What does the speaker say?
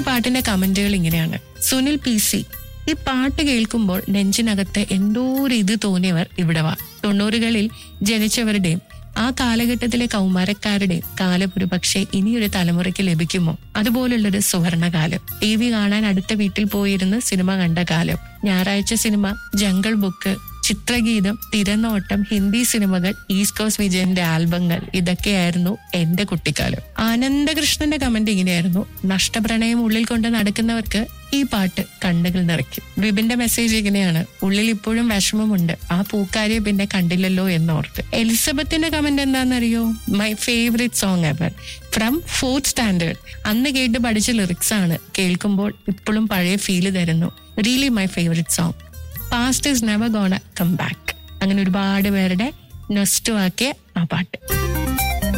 പാട്ടിന്റെ കമന്റുകൾ ഇങ്ങനെയാണ് സുനിൽ പി സി ഈ പാട്ട് കേൾക്കുമ്പോൾ നെഞ്ചിനകത്ത് എന്തോ ഒരു ഇത് തോന്നിയവർ ഇവിടെ വാ തൊണ്ണൂറുകളിൽ ജനിച്ചവരുടെയും ആ കാലഘട്ടത്തിലെ കൗമാരക്കാരുടെയും കാലം ഒരു പക്ഷേ ഇനിയൊരു തലമുറയ്ക്ക് ലഭിക്കുമോ അതുപോലുള്ളൊരു സുവർണകാലം ടി വി കാണാൻ അടുത്ത വീട്ടിൽ പോയിരുന്ന് സിനിമ കണ്ട കാലം ഞായറാഴ്ച സിനിമ ജംഗിൾ ബുക്ക് ചിത്രഗീതം തിരനോട്ടം ഹിന്ദി സിനിമകൾ ഈസ്റ്റ് കോസ്റ്റ് വിജയന്റെ ആൽബങ്ങൾ ഇതൊക്കെയായിരുന്നു എന്റെ കുട്ടിക്കാലം ആനന്ദകൃഷ്ണന്റെ കമന്റ് ഇങ്ങനെയായിരുന്നു നഷ്ടപ്രണയം ഉള്ളിൽ കൊണ്ട് നടക്കുന്നവർക്ക് ഈ പാട്ട് കണ്ണുകൾ നിറയ്ക്കും വിപിന്റെ മെസ്സേജ് ഇങ്ങനെയാണ് ഉള്ളിൽ ഇപ്പോഴും വിഷമമുണ്ട് ആ പൂക്കാരിയെ പിന്നെ കണ്ടില്ലല്ലോ എന്നോർത്ത് എലിസബത്തിന്റെ കമന്റ് എന്താണെന്നറിയോ my favourite song ever from fourth standard അന്ന് കേട്ട് പഠിച്ച ലിറിക്സ് ആണ് കേൾക്കുമ്പോൾ ഇപ്പോഴും പഴയ ഫീല് തരുന്നു really my favourite song past is never gonna come back അങ്ങനെ ഒരുപാട് പേരുടെ നൊസ്റ്റു ആക്കിയ ആ പാട്ട്